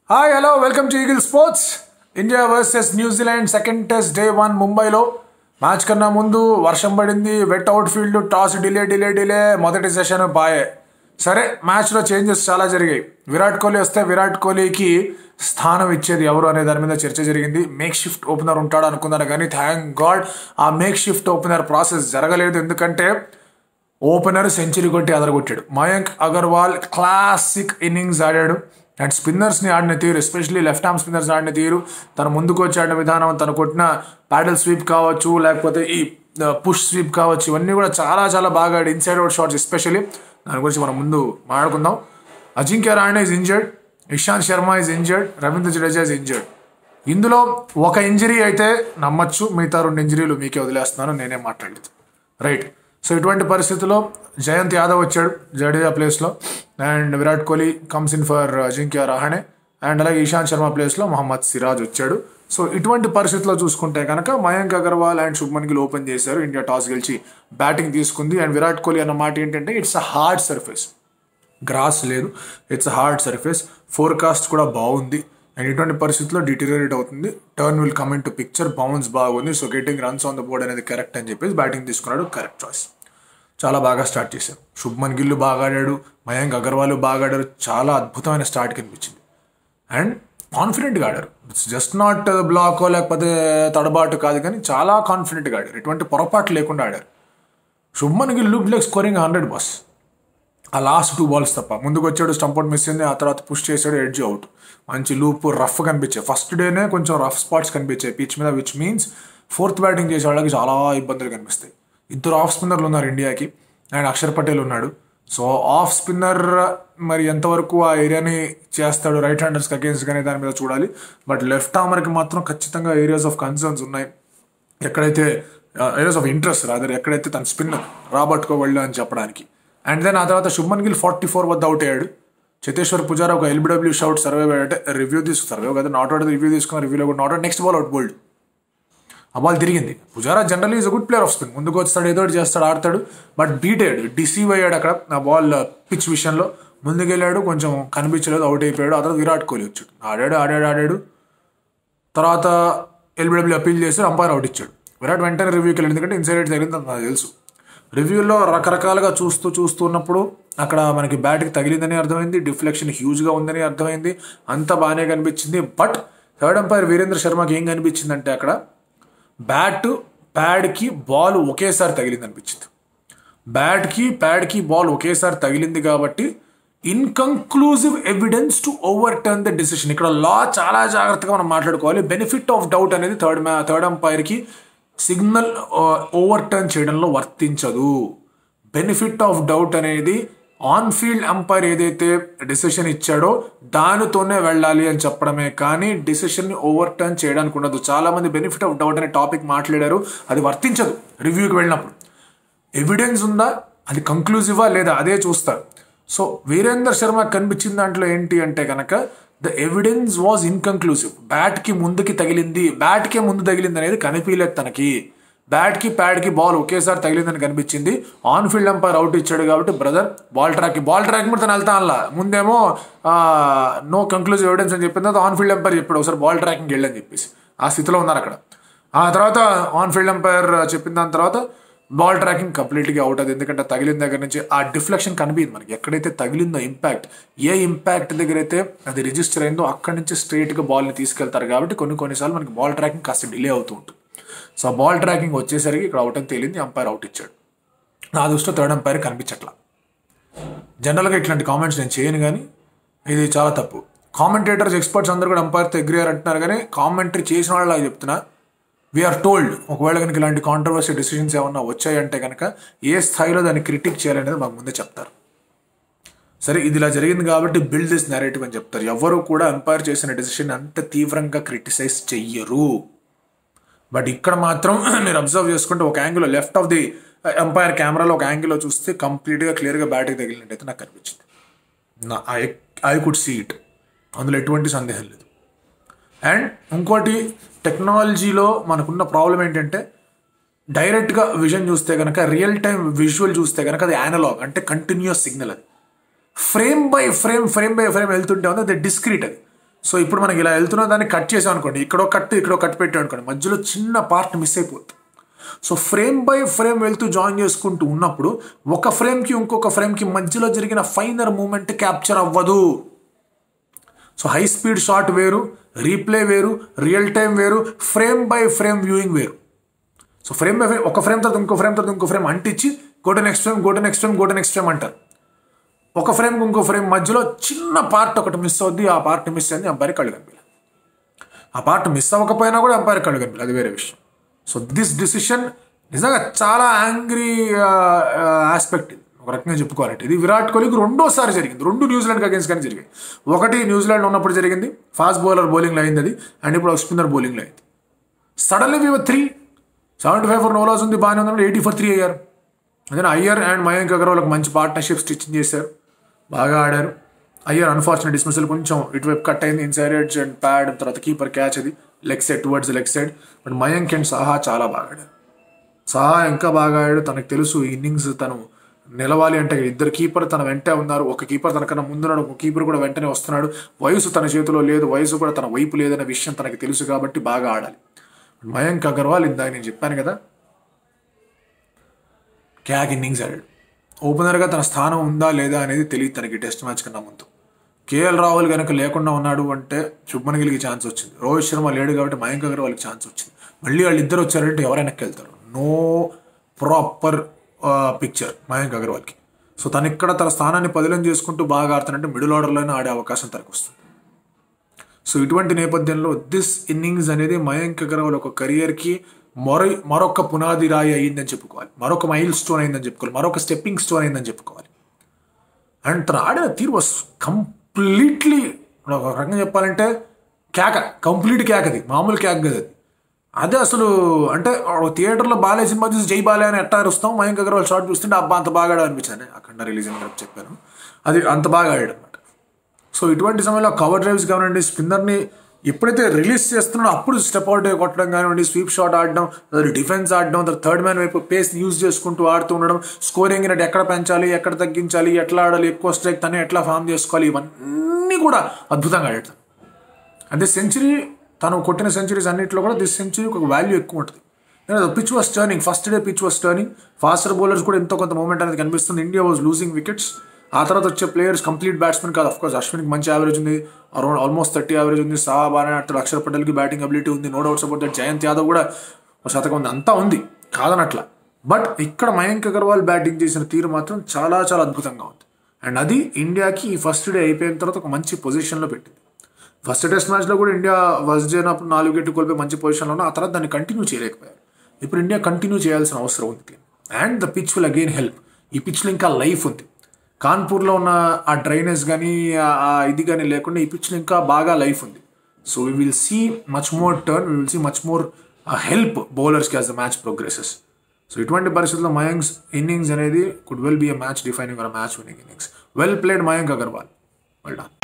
hi hello welcome to eagle sports India versus New Zealand second test day one ముంబైలో match కన్నా ముందు వర్షం పడింది wet outfield toss delay delay delay మొదటి session బాయే సరే మ్యాచ్లో చేంజెస్ చాలా జరిగాయి విరాట్ కోహ్లీ వస్తే విరాట్ కోహ్లీకి స్థానం ఇచ్చేది ఎవరు అనే దాని మీద చర్చ జరిగింది మేక్ షిఫ్ట్ ఓపెనర్ ఉంటాడు అనుకున్నాను కానీ థ్యాంక్ గాడ్ ఆ మేక్ షిఫ్ట్ ఓపెనర్ ప్రాసెస్ జరగలేదు ఎందుకంటే ఓపెనర్ సెంచరీ కొట్టి అదరగొట్టాడు మయాంక్ అగర్వాల్ క్లాసిక్ ఇన్నింగ్స్ ఆడాడు అండ్ స్పిన్నర్స్ని ఆడిన తీరు ఎస్పెషల్లీ లెఫ్ట్ ఆర్మ్ స్పిన్నర్స్ ఆడిన తీరు తన ముందుకు వచ్చి ఆడిన విధానం తను కొట్టిన ప్యాడల్ స్వీప్ కావచ్చు లేకపోతే ఈ పుష్ స్వీప్ కావచ్చు ఇవన్నీ కూడా చాలా చాలా బాగా ఆడి ఇన్సైడ్ అవుట్ షాట్స్ ఎస్పెషల్లీ దాని గురించి మనం ముందు మాట్లాడుకుందాం Ajinkya Rahane is injured Ishant Sharma is injured Ravindra Jadeja is injured ఇందులో ఒక ఇంజరీ అయితే నమ్మచ్చు మిగతా రెండు ఇంజరీలు మీకే వదిలేస్తున్నాను నేనే మాట్లాడలేదు రైట్ సో ఇటువంటి పరిస్థితుల్లో జయంత్ యాదవ్ వచ్చాడు జడేజా ప్లేస్లో and Virat Kohli comes in for Ajinkya Rahane and అలాగే ఇషాంత్ శర్మ ప్లేస్లో మహమ్మద్ సిరాజ్ వచ్చాడు సో ఇటువంటి పరిస్థితుల్లో చూసుకుంటే కనుక మయాంక్ అగర్వాల్ అండ్ శుభ్మన్ గిల్ ఓపెన్ చేశారు ఇండియా టాస్ గెలిచి బ్యాటింగ్ తీసుకుంది అండ్ విరాట్ కోహ్లీ అన్న మాట ఏంటంటే it's a hard surface grass లేదు ఇట్స్ హార్డ్ సర్ఫేస్ ఫోర్కాస్ట్ కూడా బాగుంది అండ్ ఇటువంటి పరిస్థితుల్లో డిటీరియరేట్ అవుతుంది turn will come into picture bounce బాగుంది so getting runs on the board అనేది కరెక్ట్ అని చెప్పేసి బ్యాటింగ్ తీసుకున్నాడు కరెక్ట్ చాయిస్ చాలా బాగా స్టార్ట్ చేశారు శుభ్మన్ గిల్లు బాగా ఆడాడు మయాంక్ అగర్వాల్ బాగా ఆడారు చాలా అద్భుతమైన స్టార్ట్ కనిపించింది అండ్ కాన్ఫిడెంట్గా ఆడారు ఇట్స్ జస్ట్ నాట్ బ్లాక్ లేకపోతే తడబాటు కాదు కానీ చాలా కాన్ఫిడెంట్గా ఆడారు ఎటువంటి పొరపాటు లేకుండా ఆడారు Shubman Gill look like scoring hundred boss ఆ లాస్ట్ టూ బాల్స్ తప్ప ముందుకు వచ్చాడు స్టంప్ అవుట్ మిస్ అయింది ఆ తర్వాత పుష్ చేశాడు ఎడ్జ్ అవుట్ మంచి లూప్ రఫ్ కనిపించాయి ఫస్ట్ డేనే కొంచెం రఫ్ స్పాట్స్ కనిపించాయి పిచ్ మీద విచ్ మీన్స్ ఫోర్త్ బ్యాటింగ్ చేసే వాళ్ళకి చాలా ఇబ్బందులు కనిపిస్తాయి ఇద్దరు ఆఫ్ స్పిన్నర్లు ఉన్నారు ఇండియాకి అండ్ అక్షర్ పటేల్ ఉన్నాడు సో ఆఫ్ స్పిన్నర్ మరి ఎంతవరకు ఆ ఏరియాని చేస్తాడు రైట్ హ్యాండర్స్కి అగేన్స్ట్ కానీ దాని మీద చూడాలి బట్ లెఫ్ట్ ఆర్మర్కి మాత్రం ఖచ్చితంగా ఏరియాస్ ఆఫ్ కన్సర్న్స్ ఉన్నాయి ఎక్కడైతే ఏరియాస్ ఆఫ్ ఇంట్రెస్ట్ రాదర్ ఎక్కడైతే తన స్పిన్ రాబట్టుకోగలడు అని చెప్పడానికి అండ్ దెన్ ఆ తర్వాత శుభ్మన్ గిల్ ఫార్టీ ఫోర్ వద్ద అవుట్ అయ్యాడు చేతేశ్వర్ పుజారా ఒక ఎల్బిడబ్ల్యూ షౌట్ సర్వే అంటే రివ్యూ తీసుకు సర్వే కదా నాట్ అవుట్ రివ్యూ తీసుకున్న రివ్యూలో కూడా not out next ball out bowled ఆ బాల్ తిరిగింది Pujara general is a good player of spin ముందుకు వస్తాడు ఏదో ఒకటి చేస్తాడు ఆడతాడు బట్ బీట్ అయ్యాడు డిసీవ్ అయ్యాడు అక్కడ ఆ బాల్ పిచ్ విషయంలో ముందుకెళ్ళాడు కొంచెం కనిపించలేదు అవుట్ అయిపోయాడు ఆ తర్వాత విరాట్ కోహ్లీ వచ్చాడు ఆడాడు ఆడాడు ఆడాడు తర్వాత ఎల్బిడబ్ల్యూ అప్పీల్ చేసి అంపైర్ అవుట్ ఇచ్చాడు విరాట్ వెంటనే రివ్యూకి వెళ్ళింది ఎందుకంటే ఇన్సైడ్ తగిలింది నాకు తెలుసు రివ్యూలో రకరకాలుగా చూస్తూ చూస్తూ ఉన్నప్పుడు అక్కడ మనకి బ్యాట్కి తగిలిందని అర్థమైంది డిఫ్లెక్షన్ హ్యూజ్గా ఉందని అర్థమైంది అంతా బాగానే కనిపించింది బట్ థర్డ్ అంపైర్ వీరేంద్ర శర్మకి ఏం కనిపించిందంటే అక్కడ బ్యాట్ ప్యాడ్కి బాల్ ఒకేసారి తగిలింది అనిపించింది బ్యాట్కి ప్యాడ్కి బాల్ ఒకేసారి తగిలింది కాబట్టి inconclusive evidence to overturn the decision ఇక్కడ లా చాలా జాగ్రత్తగా మనం మాట్లాడుకోవాలి బెనిఫిట్ ఆఫ్ డౌట్ అనేది థర్డ్ మ్యా థర్డ్ అంపైర్కి సిగ్నల్ ఓవర్ టర్న్ చేయడంలో వర్తించదు బెనిఫిట్ ఆఫ్ డౌట్ అనేది ఆన్ ఫీల్డ్ అంపైర్ ఏదైతే డెసిషన్ ఇచ్చాడో దానితోనే వెళ్ళాలి అని చెప్పడమే కానీ డెసిషన్ని ఓవర్ టర్న్ చేయడానికి ఉండదు చాలా మంది బెనిఫిట్ ఆఫ్ డౌట్ అనే టాపిక్ మాట్లాడారు అది వర్తించదు రివ్యూకి వెళ్ళినప్పుడు ఎవిడెన్స్ ఉందా అది కంక్లూజివా లేదా అదే చూస్తారు సో వీరేందర్ శర్మ కనిపించిన దాంట్లో ఏంటి అంటే కనుక ద ఎవిడెన్స్ వాజ్ ఇన్కంక్లూజివ్ బ్యాట్కి ముందుకి తగిలింది బ్యాట్కే ముందు తగిలింది అనేది కనిపించలేదు తనకి బ్యాట్కి ప్యాడ్కి బాల్ ఒకేసారి తగిలిందని కనిపించింది ఆన్ ఫీల్డ్ అంపైర్ అవుట్ ఇచ్చాడు కాబట్టి brother ball track ball track మీద తను వెళ్తా అలా ముందేమో నో కంక్లూజివ్ ఎవిడెన్స్ అని చెప్పిన తర్వాత ఆన్ ఫీల్డ్ అంపైర్ చెప్పాడు ఒకసారి బాల్ ట్రాకింగ్ వెళ్ళని చెప్పేసి ఆ స్థితిలో ఉన్నారు అక్కడ ఆ తర్వాత ఆన్ ఫీల్డ్ అంపైర్ చెప్పిన దాని తర్వాత బాల్ ట్రాకింగ్ కంప్లీట్గా అవుట్ అది ఎందుకంటే తగిలిన దగ్గర నుంచి ఆ డిఫ్లెక్షన్ కనిపించింది మనకి ఎక్కడైతే తగిలిందో ఇంపాక్ట్ ఏ ఇంపాక్ట్ దగ్గర అయితే అది రిజిస్టర్ అయిందో అక్కడి నుంచి స్ట్రైట్గా బాల్ని తీసుకెళ్తారు కాబట్టి కొన్ని కొన్నిసార్లు మనకి బాల్ ట్రాకింగ్ కాస్త డిలే అవుతూ ఉంటుంది సో ఆ బాల్ ట్రాకింగ్ వచ్చేసరికి ఇక్కడ అవుట్ అని తేలింది అంపైర్ అవుట్ ఇచ్చాడు నా దృష్టిలో థర్డ్ అంపైర్ కనిపించట్లా జనరల్గా ఇట్లాంటి కామెంట్స్ నేను చేయను కానీ ఇది చాలా తప్పు కామెంటేటర్స్ ఎక్స్పర్ట్స్ అందరూ కూడా అంపైర్తో అగ్రి అంటున్నారు కానీ కామెంటరీ చేసిన వాళ్ళు చెప్తున్నా వీఆర్ టోల్డ్ ఒకవేళ కనుక ఇలాంటి కాంట్రవర్సీ డెసిషన్స్ ఏమన్నా వచ్చాయంటే కనుక ఏ స్థాయిలో దాన్ని క్రిటిక్ చేయాలనేది మాకు ముందే చెప్తారు సరే ఇది ఇలా జరిగింది కాబట్టి బిల్డ్ దిస్ నెరేటివ్ అని చెప్తారు ఎవరు కూడా ఎంపైర్ చేసిన డెసిషన్ అంత తీవ్రంగా క్రిటిసైజ్ చెయ్యరు బట్ ఇక్కడ మాత్రం మీరు అబ్జర్వ్ చేసుకుంటే ఒక angle left of the umpire కెమెరాలో ఒక యాంగిల్లో చూస్తే కంప్లీట్గా క్లియర్గా బ్యాట్కి తగిలినట్టయితే నాకు కనిపించింది నా I I could see it అందులో ఎటువంటి సందేహం లేదు అండ్ ఇంకోటి టెక్నాలజీలో మనకున్న ప్రాబ్లం ఏంటంటే డైరెక్ట్గా విజన్ చూస్తే కనుక రియల్ టైం విజువల్ చూస్తే కనుక అది యానలాగ్ అంటే కంటిన్యూస్ సిగ్నల్ అది frame by frame frame by frame వెళ్తుంటే ఉంది అది డిస్క్రీట్ అది సో ఇప్పుడు మనకి ఇలా వెళ్తున్న దాన్ని కట్ చేసాం అనుకోండి ఇక్కడో కట్ ఇక్కడో కట్ పెట్టాం అనుకోండి మధ్యలో చిన్న పార్ట్ మిస్ అయిపోతుంది సో ఫ్రేమ్ బై ఫ్రేమ్ వెళ్తూ జాయిన్ చేసుకుంటూ ఉన్నప్పుడు ఒక ఫ్రేమ్కి ఇంకొక ఫ్రేమ్కి మధ్యలో జరిగిన ఫైనర్ మూమెంట్ క్యాప్చర్ అవ్వదు సో హై స్పీడ్ షాట్ వేరు రీప్లే వేరు రియల్ టైం వేరు ఫ్రేమ్ బై ఫ్రేమ్ వ్యూయింగ్ వేరు సో ఫ్రేమ్ బై ఫ్రేమ్ ఒక ఫ్రేమ్ తర్వాత ఇంకో ఫ్రేమ్ తర్వాత ఇంకో ఫ్రేమ్ అంటించి go to next frame go to next frame go to next frame అంటారు ఒక ఫ్రేమ్ ఇంకో ఫ్రేమ్ మధ్యలో చిన్న పార్ట్ ఒకటి మిస్ అవుద్ది ఆ పార్ట్ మిస్ అయింది అంపైర్ కళ్ళు కనిపించలేదు ఆ పార్ట్ మిస్ అవ్వకపోయినా కూడా అంపైర్ కళ్ళు కనిపించలేదు అది వేరే విషయం సో దిస్ డిసిషన్ నిజంగా చాలా యాంగ్రీ ఆస్పెక్ట్ ఇది ఒక రకంగా చెప్పుకోవాలంటే ఇది విరాట్ కోహ్లీకి రెండోసారి జరిగింది రెండు న్యూజిలాండ్కి అగేన్స్ కానీ జరిగాయి ఒకటి న్యూజిలాండ్ ఉన్నప్పుడు జరిగింది ఫాస్ట్ బౌలర్ బౌలింగ్లో అయింది అది అండ్ ఇప్పుడు స్పిన్నర్ బౌలింగ్లో అయింది suddenly we three seventy five for no loss ఉంది బాగానే ఉంది ఎయిటీ ఫర్ త్రీ అయ్యారు అదే అయ్యర్ అండ్ మయాంక్ అగర్వాల్ ఒక మంచి పార్ట్నర్షిప్ స్టిచ్చింగ్ చేశారు బాగా ఆడారు అయ్యర్ అన్ఫార్చునేట్ డిస్మిసల్ కొంచెం ఇటువైపు కట్ అయింది ఇన్సైడ్ ఎడ్జ్ అండ్ ప్యాడ్ తర్వాత కీపర్ క్యాచ్ అది leg side towards leg side but Mayank and Saha చాలా బాగా ఆడారు సహా ఇంకా బాగా ఆడాడు తనకు తెలుసు ఇన్నింగ్స్ తను నిలవాలి అంటే ఇద్దరు కీపర్ తన వెంటే ఉన్నారు ఒక కీపర్ తనకన్నా ముందున్నాడు ఒక కీపర్ కూడా వెంటనే వస్తున్నాడు వయసు తన చేతిలో లేదు వయసు కూడా తన వైపు లేదనే విషయం తనకి తెలుసు కాబట్టి బాగా ఆడాలి మయాంక్ అగర్వాల్ ఇందాక నేను చెప్పాను కదా క్యాక్ ఇన్నింగ్స్ ఆడాడు ఓపెనర్గా తన స్థానం ఉందా లేదా అనేది తెలియదు తనకి టెస్ట్ మ్యాచ్ కన్నా ముందు కేఎల్ రాహుల్ కనుక లేకుండా ఉన్నాడు అంటే శుభ్మన్ గిల్కి ఛాన్స్ వచ్చింది రోహిత్ శర్మ లేడు కాబట్టి మయాంక్ అగర్వాల్కి ఛాన్స్ వచ్చింది మళ్ళీ వాళ్ళు ఇద్దరు వచ్చారంటే ఎవరు వెనక్కి వెళ్తారు నో ప్రాపర్ పిక్చర్ మయాంక్ అగర్వాల్కి సో తను ఇక్కడ తన స్థానాన్ని పదిలం చేసుకుంటూ బాగా ఆడుతానంటే మిడిల్ ఆర్డర్లోనే ఆడే అవకాశం తనకు వస్తుంది సో ఇటువంటి నేపథ్యంలో దిస్ ఇన్నింగ్స్ అనేది మయాంక్ అగర్వాల్ ఒక కెరియర్కి మరో మరొక పునాది రాయి అయిందని చెప్పుకోవాలి మరొక మైల్ స్టోన్ అయిందని చెప్పుకోవాలి మరొక స్టెప్పింగ్ స్టోన్ అయిందని చెప్పుకోవాలి అండ్ తను ఆడిన తీరు వాస్ కంప్లీట్లీ ఒక రకంగా చెప్పాలంటే కేక కంప్లీట్ కేక అది మామూలు కేక్ కదా అది అదే అసలు అంటే థియేటర్లో బాలే సినిమా చూసి జై బాలే అని ఎట్టా అరుస్తాం మయాంక్ అగర్వాల్ షార్ట్ చూస్తుంటే అబ్బా అంత బాగా ఆడాడు అనిపించింది అఖండ రిలీజ్ అని చెప్పాను అది అంత బాగా ఆడాడు అనమాట సో ఇటువంటి సమయంలో కవర్ డ్రైవ్స్ కానివ్వండి స్పిన్నర్ని ఎప్పుడైతే రిలీజ్ చేస్తున్నాడో అప్పుడు స్టెప్ అవుట్ కొట్టడం కానివ్వండి స్వీప్ షాట్ ఆడడం డిఫెన్స్ ఆడడం థర్డ్ మ్యాన్ వైపు పేస్ యూజ్ చేసుకుంటూ ఆడుతూ ఉండడం స్కోరింగ్ అనేది ఎక్కడ పెంచాలి ఎక్కడ తగ్గించాలి ఎట్లా ఆడాలి ఎక్కువ స్ట్రైక్ తనే ఎట్లా ఫామ్ చేసుకోవాలి ఇవన్నీ కూడా అద్భుతంగా ఆడాడు అదే సెంచరీ తను కొట్టిన సెంచరీస్ అన్నింటిలో కూడా దిస్ సెంచరీకి ఒక వాల్యూ ఎక్కువ ఉంటుంది pitch was turning first day pitch was turning faster bowlers కూడా ఎంతో కొంత మూమెంట్ అనేది కనిపిస్తుంది ఇండియా వాజ్ లూజింగ్ వికెట్స్ ఆ తర్వాత వచ్చే ప్లేయర్స్ కంప్లీట్ బ్యాట్స్మెన్ కాదు అఫ్కోర్స్ అశ్విన్కి మంచి యావరేజ్ ఉంది అరౌండ్ ఆల్మోస్ట్ థర్టీ యావరేజ్ ఉంది సాహా బాగా ఆడతాడు అక్షర్ పటేల్కి బ్యాటింగ్ అబిలిటీ ఉంది no doubts about that Jayant Yadav కూడా ఒక శతకం ఉంది అంతా ఉంది కాదనట్ల బట్ ఇక్కడ మయాంక్ అగర్వాల్ బ్యాటింగ్ చేసిన తీరు మాత్రం చాలా చాలా అద్భుతంగా ఉంది అండ్ అది ఇండియాకి ఈ ఫస్ట్ డే అయిపోయిన తర్వాత ఒక మంచి పొజిషన్లో పెట్టింది ఫస్ట్ టెస్ట్ మ్యాచ్లో కూడా ఇండియా ఫస్ట్ చేయనప్పుడు నాలుగు వికెట్ కోల్పోయి మంచి పొజిషన్లో ఉన్న ఆ తర్వాత దాన్ని కంటిన్యూ చేయలేకపోయారు ఇప్పుడు ఇండియా కంటిన్యూ చేయాల్సిన అవసరం ఉంది and the pitch will again help ఈ పిచ్లో ఇంకా లైఫ్ ఉంది కాన్పూర్లో ఉన్న ఆ డ్రైనేజ్ కానీ ఆ ఇది కానీ లేకుండా ఈ పిచ్లో ఇంకా బాగా లైఫ్ ఉంది so we will see much more turn we will see much more help బౌలర్స్కి as the match progresses so ఇటువంటి పరిస్థితుల్లో మయాంక్స్ ఇన్నింగ్స్ అనేది could well be a match defining match winning innings well played Mayank Agarwal well done